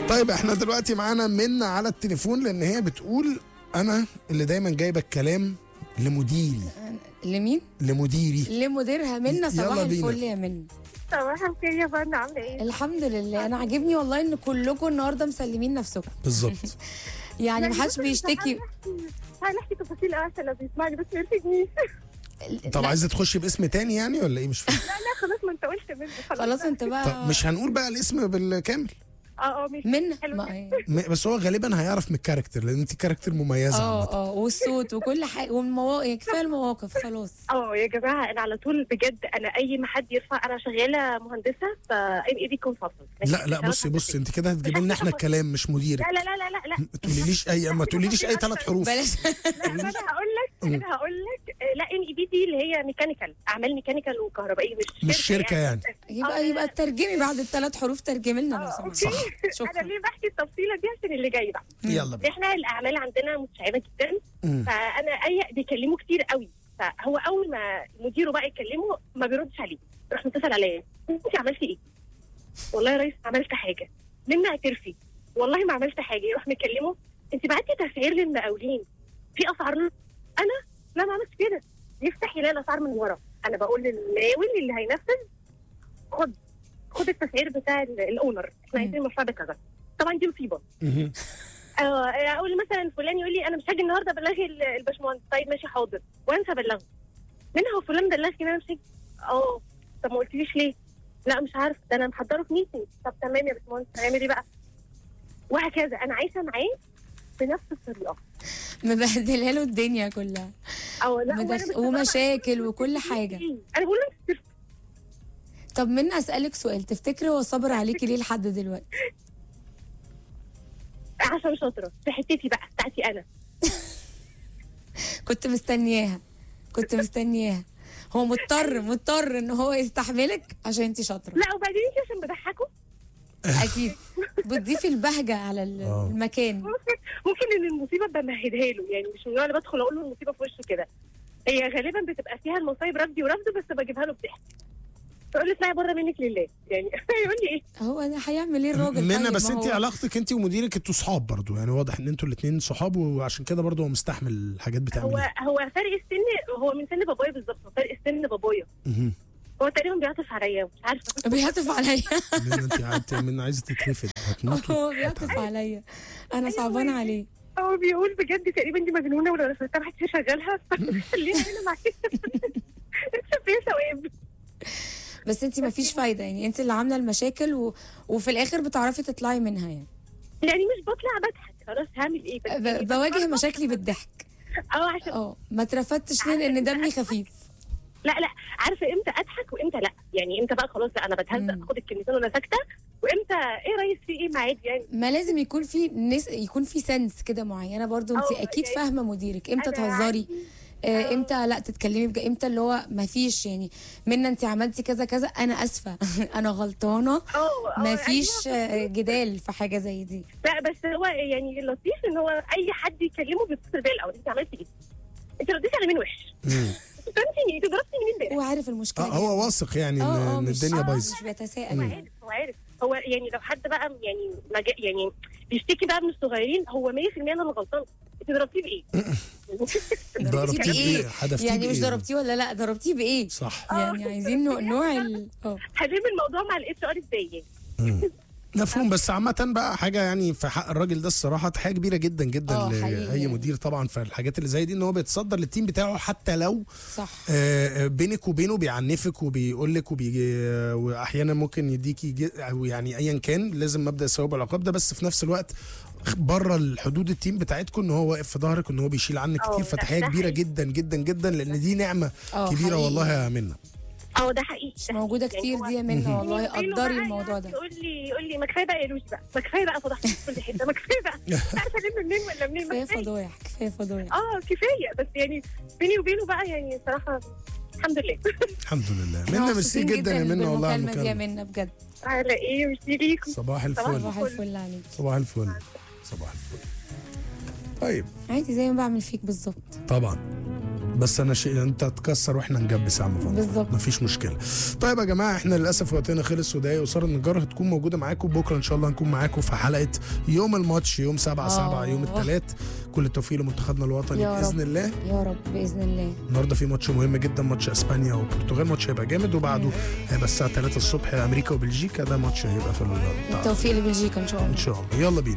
طيب احنا دلوقتي معانا منى على التليفون لان هي بتقول انا اللي دايما جايبه الكلام لمديري لمين؟ لمديري لمديرها منا يلا صباح بينا. الفل يا منا صباح الخير يا فندم عامله ايه؟ الحمد لله انا عاجبني والله ان كلكم النهارده مسلمين نفسكم بالظبط يعني محدش بيشتكي هنحكي تفاصيل قوي عشان لو بيسمعني بس ما يرفدنيش طب لا، عايزه تخشي باسم تاني يعني ولا ايه مش فاهم لا لا خلاص ما انت قلت منه خلاص خلاص انت طب بقى مش هنقول بقى الاسم بالكامل اه اه مش منا حلو ما- جدا. م- بس هو غالبا هيعرف من الكاركتر لان انت كاركتر مميزه اه عامه اه والصوت وكل حاجه والمواقف كفايه المواقف خلاص اه يا جماعه انا على طول بجد انا اي ما حد يرفع انا شغاله مهندسه فام اي بي كونسلتنت لا لا بصي بصي انت كده هتجيبي لنا احنا الكلام مش مديرك لا لا لا لا لا لا ما تقوليليش اي ما تقوليليش اي ثلاث حروف بلاش لا انا هقول لك انا هقول لك آه، لا ام اي بي دي اللي هي ميكانيكال اعمال ميكانيكال وكهربائيه مش مش شركة يعني. يبقى يبقى ترجمي بعد الثلاث حروف ترجمي لنا لو اه سمحت اوكي صح. انا شكرا ليه بحكي التفصيله دي عشان اللي جاي بقى يلا بينا احنا الاعمال عندنا متشعبه جدا مم. فانا اي بيكلموا كتير قوي فهو اول ما مديره بقى يكلمه ما بيردش عليه يروح متصل عليا انت عملتي ايه؟ والله يا ريس عملت حاجه منا اعترفي والله ما عملت حاجه يروح مكلمه انت بعتي تسعير للمقاولين في اسعار له؟ انا لا ما عملتش كده يفتح يلاقي الاسعار من ورا انا بقول للمقاول اللي هينفذ خد خد التسعير بتاع ال- الاونر احنا عايزين المشروع ده كذا طبعا دي مصيبه مهم. آه، اقول مثلا فلان يقول لي انا مش هاجي النهارده بلغي ال- الباشمهندس طيب ماشي حاضر وانسى ابلغه منها هو فلان بلغني ان انا مش هاجي اه طب ما قلتليش ليه؟ لا مش عارف ده انا محضره في ميتنج طب تمام يا باشمهندس هنعمل ايه بقى؟ وهكذا انا عايشه معاه بنفس الطريقه مبهدله له الدنيا كلها او لا مدخ- وأنا مش ومشاكل وكل حاجه انا بقول له انت طب من اسالك سؤال تفتكري هو صبر عليكي ليه لحد دلوقتي عشان شاطره في حتتي بقى بتاعتي انا كنت مستنياها كنت مستنياها هو مضطر مضطر ان هو يستحملك عشان انت شاطره لا وبعدين انت عشان بضحكه اكيد بتضيفي البهجه على ال- آه. المكان ممكن ممكن ان المصيبه بمهدها له يعني مش من النوع اللي بدخل اقول له المصيبه في وشه كده هي غالبا بتبقى فيها المصايب رفضي ورفض بس بجيبها له بضحك تقول لي اطلعي بره منك لله يعني يقول لي ايه هو انا هيعمل ايه الراجل منى طيب؟ بس ما انت هو- علاقتك انت ومديرك انتوا صحاب برضو يعني واضح ان انتوا الاثنين صحاب وعشان كده برضو هو مستحمل الحاجات هو بتعملها هو فرق السن هو من سن بابايا بالظبط هو فرق السن بابايا مهم. هو تقريبا بيعطف عليا مش عارفه بيعطف عليا منى انت انت من عايزه تترفد هتموتوا هو بيعطف عليا انا صعبانه عليه هو بيقول بجد تقريبا دي مجنونه ولو رفضتها محدش يشغلها خليها هنا معايا انت فيها ثواب بس انت ما فيش فايده يعني انت اللي عامله المشاكل و... وفي الاخر بتعرفي تطلعي منها يعني يعني مش بطلع بضحك خلاص هعمل ايه بس ب... بواجه مشاكلي بالضحك اه عشان اه ما اترفدتش ليه لان دمي خفيف لا لا عارفه امتى اضحك وامتى لا يعني امتى بقى خلاص لا انا بتهزق مم. باخد الكلمتين وانا ساكته وامتى ايه يا ريس في ايه معاك يعني ما لازم يكون في ناس يكون في سنس كده معينه برضو انت اه، اكيد يعني فاهمه مديرك امتى أنا تهزري عندي- آه، امتى لا تتكلمي بجد امتى اللي هو ما فيش يعني منا انت عملتي كذا كذا انا اسفه انا غلطانه اه اه، ما فيش أيوة. آه، جدال في حاجه زي دي لا بس هو يعني اللطيف ان هو اي حد يكلمه بيتصل بيا الاول انت عملتي ايه؟ انت رديتي على مين وحش؟ مم. فهمتي انت ضربتي مين امبارح؟ هو عارف المشكله اه دي. هو واثق يعني ان, اه اه إن مش الدنيا آه، بايظه مش هو بيتساءل عارف هو عارف هو يعني لو حد بقى يعني مجا يعني بيشتكي بقى من الصغيرين هو 100% انا اللي غلطان انت ضربتيه بايه؟ ضربتيه بإيه؟ بايه حدفتيه يعني مش بإيه؟ ضربتيه ولا لا ضربتيه بايه صح يعني عايزين نوع- نوع ال اه هلم الموضوع مع الاتش ار ازاي يعني؟ مم. مفهوم بس عامة بقى حاجة يعني في حق الراجل ده الصراحة حاجة كبيرة جدا جدا اه، حقيقي لأي يعني. مدير طبعا في الحاجات اللي زي دي ان هو بيتصدر للتيم بتاعه حتى لو صح آه، بينك وبينه بيعنفك وبيقول لك وبيجي واحيانا ممكن يديكي ج- او يعني ايا كان لازم مبدا الثواب والعقاب ده بس في نفس الوقت بره الحدود التيم بتاعتكم ان هو واقف في ظهرك ان هو بيشيل عنك اه، كتير لا، فتحيه ده كبيره حقيقي. جدا جدا جدا لان دي نعمه اه، كبيره حقيقي. والله يا منى اه ده حقيقي مش ده موجوده حقيقي. كتير هو دي يا منى والله بينه وبينه قدري بقى الموضوع يقعد ده يقول لي يقول لي ما كفايه بقى يا لوسي بقى ما كفايه بقى فضحتك في كل حته ما كفايه بقى مش عارفه اجيب منين ولا منين ما كفايه كفايه فضايح كفايه فضايح اه كفايه بس يعني بيني وبينه بقى يعني صراحه الحمد لله الحمد لله احنا منى ميرسي مبسوطين جدا يا منى والله على بالمكالمة دي يا المكالمه منى بجد على ايه ميرسي ليكم صباح صباح الفل صباح الفل عليك صباح الفل صباح الفل طيب عادي زي ما بعمل فيك بالظبط طبعا بس انا شيء انت تكسر واحنا نجبس يا عم فندم بالظبط. مفيش مشكله طيب يا جماعه احنا للاسف وقتنا خلص ودقايق وساره النجار هتكون موجوده معاكم بكره ان شاء الله هنكون معاكم في حلقه يوم الماتش يوم 7 7 يوم آه. الثلاث كل التوفيق لمنتخبنا الوطني يا باذن رب. الله يا رب باذن الله النهارده في ماتش مهم جدا ماتش اسبانيا والبرتغال ماتش هيبقى جامد وبعده هيبقى الساعه 3 الصبح امريكا وبلجيكا ده ماتش هيبقى في ال- التوفيق لبلجيكا ان شاء الله ان شاء الله يلا بينا